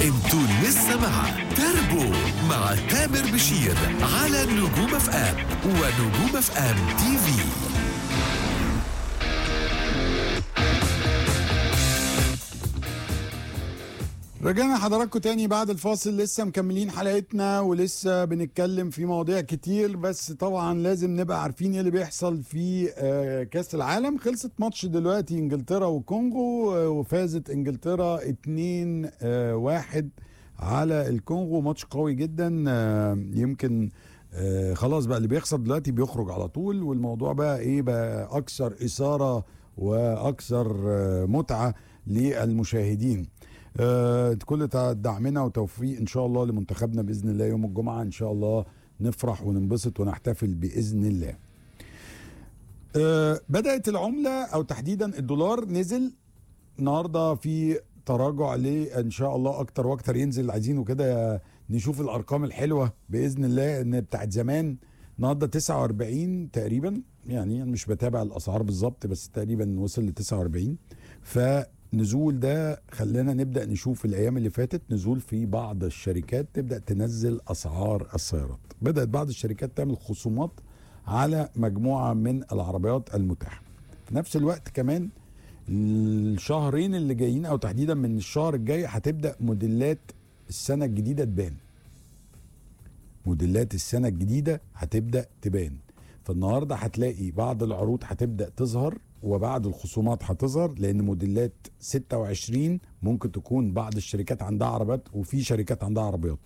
انتوا لسه مع تربو مع تامر بشير على نجوم اف ام ونجوم اف ام تي في رجعنا حضراتكم تاني بعد الفاصل لسه مكملين حلقتنا ولسه بنتكلم في مواضيع كتير بس طبعا لازم نبقى عارفين ايه اللي بيحصل في آه، كاس العالم خلصت ماتش دلوقتي انجلترا والكونغو آه، وفازت انجلترا 2 1 على الكونغو ماتش قوي جدا آه، يمكن آه، خلاص بقى اللي بيخسر دلوقتي بيخرج على طول والموضوع بقى ايه بقى اكثر اثاره واكثر آه، متعه للمشاهدين آه، كل تع- دعمنا وتوفيق ان شاء الله لمنتخبنا باذن الله يوم الجمعه ان شاء الله نفرح وننبسط ونحتفل باذن الله آه، بدات العمله او تحديدا الدولار نزل النهارده في تراجع ليه ان شاء الله اكتر واكتر ينزل عايزينه كده نشوف الارقام الحلوه باذن الله ان بتاعت زمان النهارده 49 تقريبا يعني أنا مش بتابع الاسعار بالظبط بس تقريبا وصل ل 49 فنزول ده خلانا نبدا نشوف الايام اللي فاتت نزول في بعض الشركات تبدا تنزل اسعار السيارات بدات بعض الشركات تعمل خصومات على مجموعه من العربيات المتاحه في نفس الوقت كمان الشهرين اللي جايين او تحديدا من الشهر الجاي هتبدا موديلات السنه الجديده تبان موديلات السنه الجديده هتبدا تبان فالنهارده هتلاقي بعض العروض هتبدا تظهر وبعض الخصومات هتظهر لان موديلات 26 ممكن تكون بعض الشركات عندها عربيات وفي شركات عندها عربيات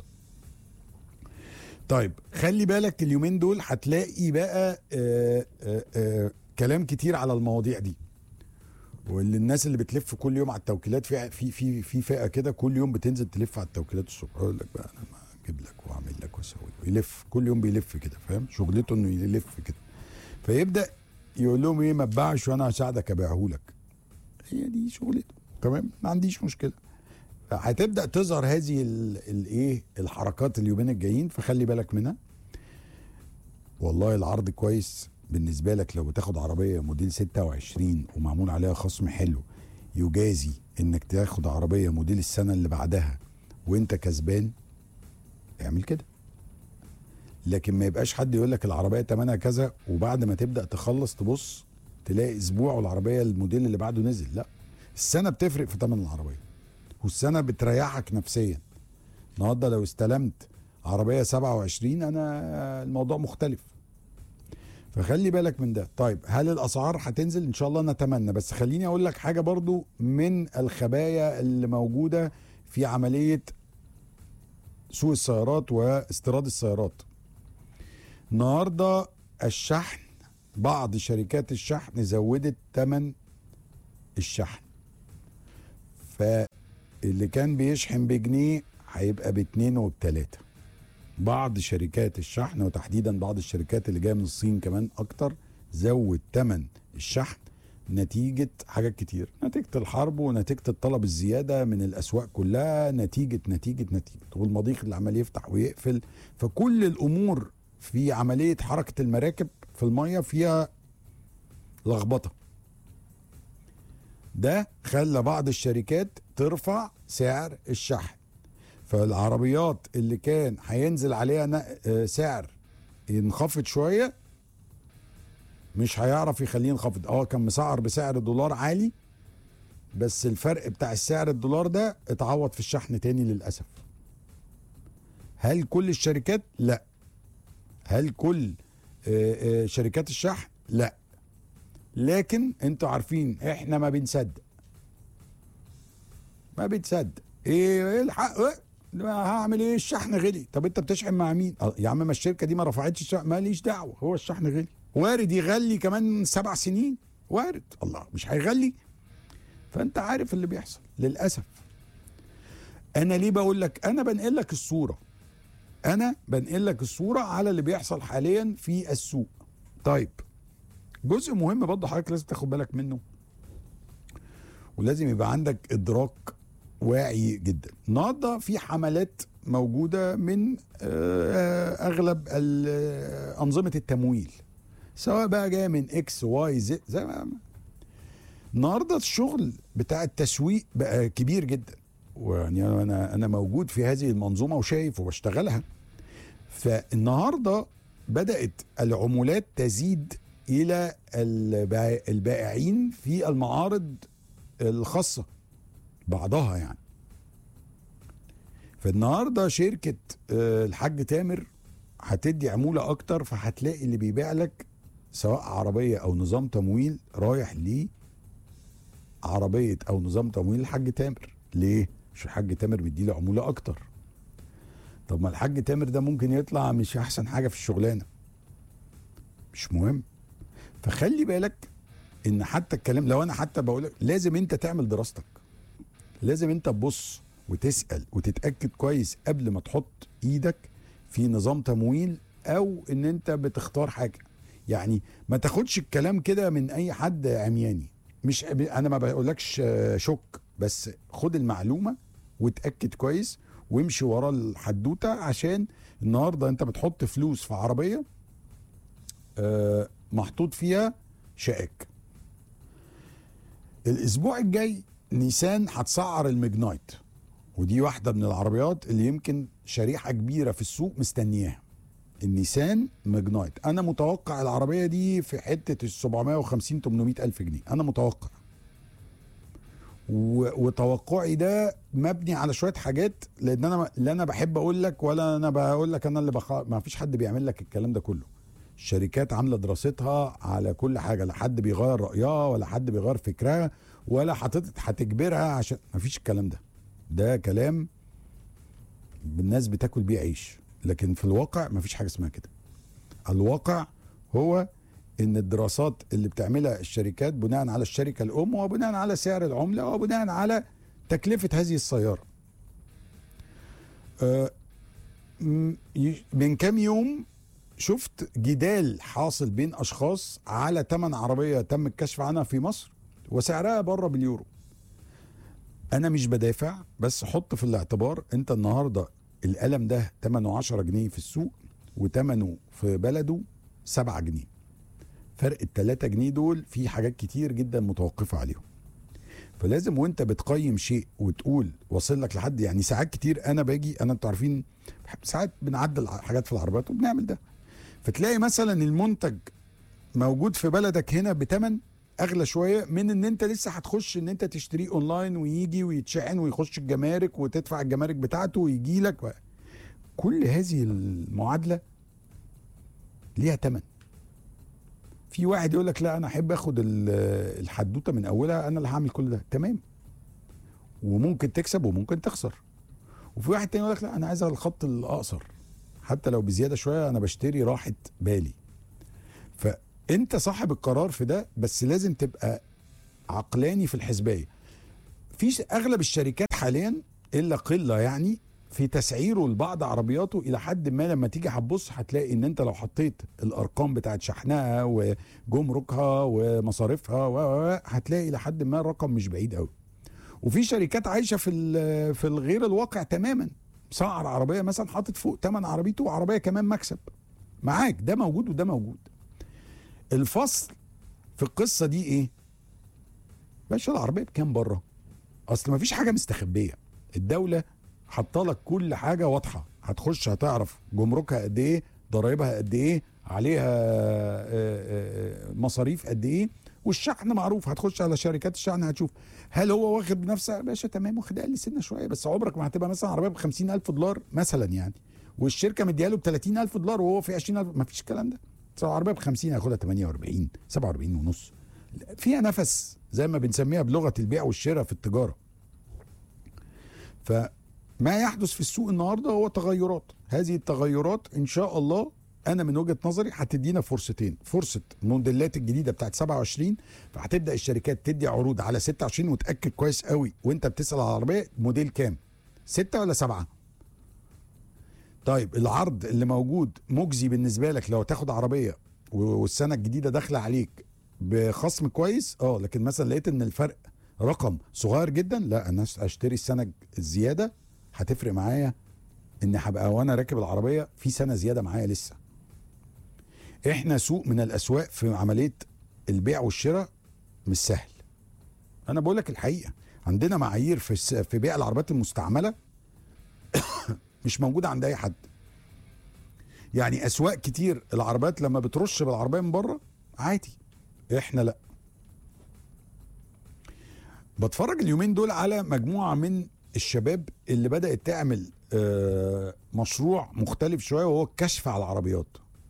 طيب خلي بالك اليومين دول هتلاقي بقى آآ آآ كلام كتير على المواضيع دي واللي الناس اللي بتلف كل يوم على التوكيلات في في في في فئه كده كل يوم بتنزل تلف على التوكيلات الصبح يقول لك بقى انا ما اجيب لك واعمل لك واسوي يلف كل يوم بيلف كده فاهم شغلته انه يلف كده فيبدا يقول لهم ايه ما تباعش وانا هساعدك ابيعه لك هي دي شغلته تمام ما عنديش مشكله هتبدا تظهر هذه الايه الحركات اليومين الجايين فخلي بالك منها والله العرض كويس بالنسبه لك لو بتاخد عربيه موديل 26 ومعمول عليها خصم حلو يجازي انك تاخد عربيه موديل السنه اللي بعدها وانت كسبان اعمل كده لكن ما يبقاش حد يقول لك العربيه ثمنها كذا وبعد ما تبدا تخلص تبص تلاقي اسبوع والعربيه الموديل اللي بعده نزل لا السنه بتفرق في ثمن العربيه والسنه بتريحك نفسيا النهارده لو استلمت عربيه 27 انا الموضوع مختلف فخلي بالك من ده طيب هل الاسعار هتنزل ان شاء الله نتمنى بس خليني اقول لك حاجه برضو من الخبايا اللي موجوده في عمليه سوق السيارات واستيراد السيارات النهارده الشحن بعض شركات الشحن زودت ثمن الشحن فاللي كان بيشحن بجنيه هيبقى باتنين وبتلاته بعض شركات الشحن وتحديدا بعض الشركات اللي جايه من الصين كمان اكتر زود ثمن الشحن نتيجة حاجات كتير نتيجة الحرب ونتيجة الطلب الزيادة من الأسواق كلها نتيجة نتيجة نتيجة والمضيق اللي عمال يفتح ويقفل فكل الأمور في عملية حركة المراكب في المية فيها لخبطة ده خلى بعض الشركات ترفع سعر الشحن فالعربيات اللي كان هينزل عليها ن- آه، سعر ينخفض شويه مش هيعرف يخليه ينخفض اه كان مسعر بسعر دولار عالي بس الفرق بتاع السعر الدولار ده اتعوض في الشحن تاني للاسف هل كل الشركات لا هل كل آه، آه، شركات الشحن لا لكن انتوا عارفين احنا ما بنصدق ما بتصدق ايه إيه الحق إيه؟ ما هعمل ايه الشحن غلي طب انت بتشحن مع مين آه، يا عم ما الشركه دي ما رفعتش الشحن ماليش دعوه هو الشحن غلي وارد يغلي كمان سبع سنين وارد الله مش هيغلي فانت عارف اللي بيحصل للاسف انا ليه بقول لك انا بنقل لك الصوره انا بنقل لك الصوره على اللي بيحصل حاليا في السوق طيب جزء مهم برضه حضرتك لازم تاخد بالك منه ولازم يبقى عندك ادراك واعي جدا النهارده في حملات موجوده من آه، اغلب ال- آه، انظمه التمويل سواء بقى جايه من اكس واي زد زي ما النهارده الشغل بتاع التسويق بقى كبير جدا ويعني انا انا موجود في هذه المنظومه وشايف وبشتغلها فالنهارده بدات العمولات تزيد الى البائع- البائعين في المعارض الخاصه بعضها يعني فالنهارده شركه آه، الحاج تامر هتدي عموله اكتر فهتلاقي اللي بيبيع لك سواء عربيه او نظام تمويل رايح ليه عربيه او نظام تمويل الحاج تامر ليه مش الحاج تامر بيديله عموله اكتر طب ما الحاج تامر ده ممكن يطلع مش احسن حاجه في الشغلانه مش مهم فخلي بالك ان حتى الكلام لو انا حتى بقول لك لازم انت تعمل دراستك لازم انت تبص وتسال وتتاكد كويس قبل ما تحط ايدك في نظام تمويل او ان انت بتختار حاجه يعني ما تاخدش الكلام كده من اي حد عمياني مش انا ما بقولكش آه، شك بس خد المعلومه وتاكد كويس وامشي ورا الحدوته عشان النهارده انت بتحط فلوس في عربيه آه، محطوط فيها شائك الاسبوع الجاي نيسان هتسعر المجنايت ودي واحده من العربيات اللي يمكن شريحه كبيره في السوق مستنياها النيسان مجنايت انا متوقع العربيه دي في حته ال 750 800 الف جنيه انا متوقع و- وتوقعي ده مبني على شويه حاجات لان انا لا انا بحب اقول لك ولا انا بقول لك انا اللي بخ... ما فيش حد بيعمل لك الكلام ده كله الشركات عامله دراستها على كل حاجه لا حد بيغير رايها ولا حد بيغير فكرها ولا حاطط هتجبرها عشان ما فيش الكلام ده ده كلام الناس بتاكل بيه عيش لكن في الواقع ما فيش حاجه اسمها كده الواقع هو ان الدراسات اللي بتعملها الشركات بناء على الشركه الام وبناء على سعر العمله وبناء على تكلفه هذه السياره آه، م- ي- من كام يوم شفت جدال حاصل بين اشخاص على ثمن عربيه تم الكشف عنها في مصر وسعرها بره باليورو انا مش بدافع بس حط في الاعتبار انت النهارده القلم ده ثمنه 10 جنيه في السوق وثمنه في بلده 7 جنيه فرق ال 3 جنيه دول في حاجات كتير جدا متوقفه عليهم فلازم وانت بتقيم شيء وتقول واصل لك لحد يعني ساعات كتير انا باجي انا انتوا عارفين ساعات بنعدل حاجات في العربيات وبنعمل ده فتلاقي مثلا المنتج موجود في بلدك هنا بتمن اغلى شويه من ان انت لسه هتخش ان انت تشتريه اونلاين ويجي ويتشحن ويخش الجمارك وتدفع الجمارك بتاعته ويجي لك كل هذه المعادله ليها تمن في واحد يقول لك لا انا احب اخد ال- الحدوته من اولها انا اللي هعمل كل ده تمام وممكن تكسب وممكن تخسر وفي واحد تاني يقول لك لا انا عايز الخط الاقصر حتى لو بزياده شويه انا بشتري راحه بالي فانت صاحب القرار في ده بس لازم تبقى عقلاني في الحسبايه في ش- اغلب الشركات حاليا الا قله يعني في تسعيره لبعض عربياته الى حد ما لما تيجي هتبص هتلاقي ان انت لو حطيت الارقام بتاعت شحنها وجمركها ومصاريفها و و- و- هتلاقي الى حد ما الرقم مش بعيد قوي وفي شركات عايشه في ال- في الغير الواقع تماما سعر عربيه مثلا حاطط فوق ثمن عربيته وعربيه كمان مكسب معاك ده موجود وده موجود الفصل في القصه دي ايه باشا العربيه بكام بره اصل ما فيش حاجه مستخبيه الدوله حاطه لك كل حاجه واضحه هتخش هتعرف جمركها قد ايه ضرايبها قد ايه عليها آه، آه، مصاريف قد ايه والشحن معروف هتخش على شركات الشحن هتشوف هل هو واخد بنفسه يا باشا تمام واخد اقل سنه شويه بس عمرك ما هتبقى مثلا عربيه ب ألف دولار مثلا يعني والشركه مديها له ب ألف دولار وهو في 20000 ما فيش الكلام ده سواء عربيه ب 50 هياخدها 48 47 ونص فيها نفس زي ما بنسميها بلغه البيع والشراء في التجاره فما يحدث في السوق النهارده هو تغيرات هذه التغيرات ان شاء الله انا من وجهه نظري هتدينا فرصتين فرصه الموديلات الجديده بتاعت 27 فهتبدا الشركات تدي عروض على 26 وتاكد كويس قوي وانت بتسال على العربيه موديل كام ستة ولا سبعة طيب العرض اللي موجود مجزي بالنسبه لك لو تاخد عربيه و- والسنه الجديده داخله عليك بخصم كويس اه لكن مثلا لقيت ان الفرق رقم صغير جدا لا انا اشتري السنه الزياده هتفرق معايا ان هبقى وانا راكب العربيه في سنه زياده معايا لسه احنا سوق من الاسواق في عمليه البيع والشراء مش سهل انا بقول لك الحقيقه عندنا معايير في الس- في بيع العربيات المستعمله مش موجوده عند اي حد يعني اسواق كتير العربيات لما بترش بالعربيه من بره عادي احنا لا بتفرج اليومين دول على مجموعه من الشباب اللي بدات تعمل آه، مشروع مختلف شويه وهو الكشف على العربيات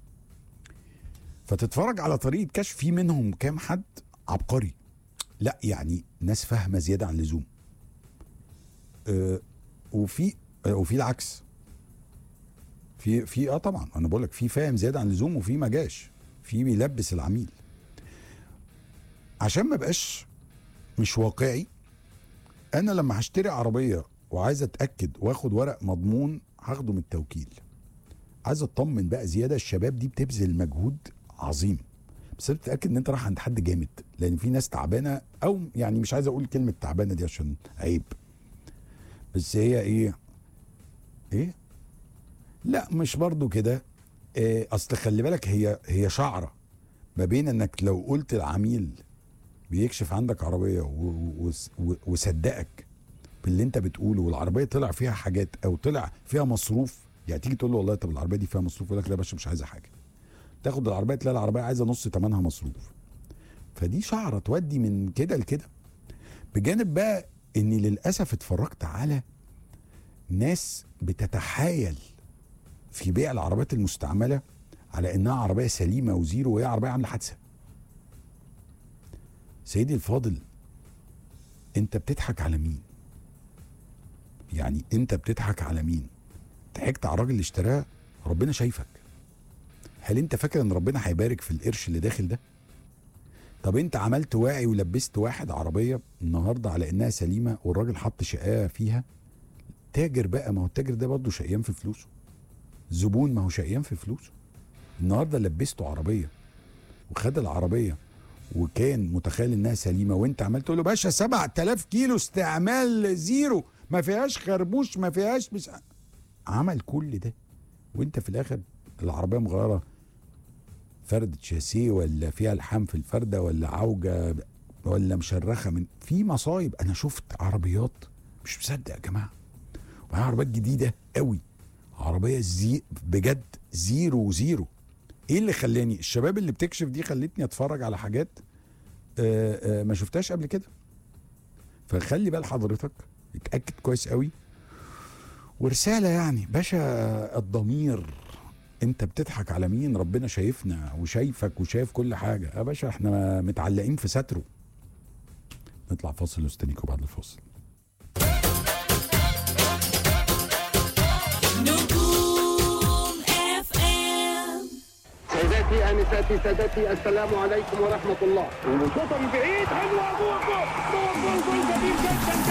فتتفرج على طريقه كشف في منهم كام حد عبقري لا يعني ناس فاهمه زياده عن اللزوم آه، وفي آه، وفي العكس في في اه طبعا انا بقول لك في فاهم زياده عن اللزوم وفي ما جاش في بيلبس العميل عشان ما بقاش مش واقعي انا لما هشتري عربيه وعايز اتاكد واخد ورق مضمون هاخده من التوكيل عايز اطمن بقى زياده الشباب دي بتبذل مجهود عظيم بس انت تتاكد ان انت رايح عند حد جامد لان في ناس تعبانه او يعني مش عايز اقول كلمه تعبانه دي عشان عيب بس هي ايه ايه لا مش برضو كده إيه اصل خلي بالك هي هي شعره ما بين انك لو قلت العميل بيكشف عندك عربيه و- و- و- وصدقك باللي انت بتقوله والعربيه طلع فيها حاجات او طلع فيها مصروف يعني تيجي تقول له والله طب العربيه دي فيها مصروف يقول لك لا يا باشا مش عايزه حاجه تاخد العربيه تلاقي العربيه عايزه نص ثمنها مصروف فدي شعره تودي من كده لكده بجانب بقى اني للاسف اتفرجت على ناس بتتحايل في بيع العربيات المستعمله على انها عربيه سليمه وزيرو وهي عربيه عامله حادثه سيدي الفاضل انت بتضحك على مين يعني انت بتضحك على مين ضحكت على الراجل اللي اشتراه ربنا شايفك هل انت فاكر ان ربنا هيبارك في القرش اللي داخل ده طب انت عملت واعي ولبست واحد عربيه النهارده على انها سليمه والراجل حط شقاه فيها تاجر بقى ما هو التاجر ده برضه شقيان في فلوسه زبون ما هو شقيان في فلوسه النهارده لبسته عربيه وخد العربيه وكان متخيل انها سليمه وانت عمال تقول له باشا 7000 كيلو استعمال زيرو ما فيهاش خربوش ما فيهاش مش عمل كل ده وانت في الاخر العربيه مغيره فرد شاسيه ولا فيها لحام في الفرده ولا عوجه ولا مشرخه من في مصايب انا شفت عربيات مش مصدق يا جماعه وهي عربيات جديده قوي عربيه زي بجد زيرو زيرو ايه اللي خلاني الشباب اللي بتكشف دي خلتني اتفرج على حاجات آه، آه، ما شفتهاش قبل كده فخلي بال حضرتك اتاكد كويس قوي ورساله يعني باشا الضمير انت بتضحك على مين ربنا شايفنا وشايفك وشايف كل حاجه يا باشا احنا متعلقين في ستره نطلع فاصل واستنيكوا بعد الفاصل نجوم اف ام سيداتي انساتي سادتي السلام عليكم ورحمه الله وشوطه من بعيد حلوه جول جول جول جول جول جميل جدا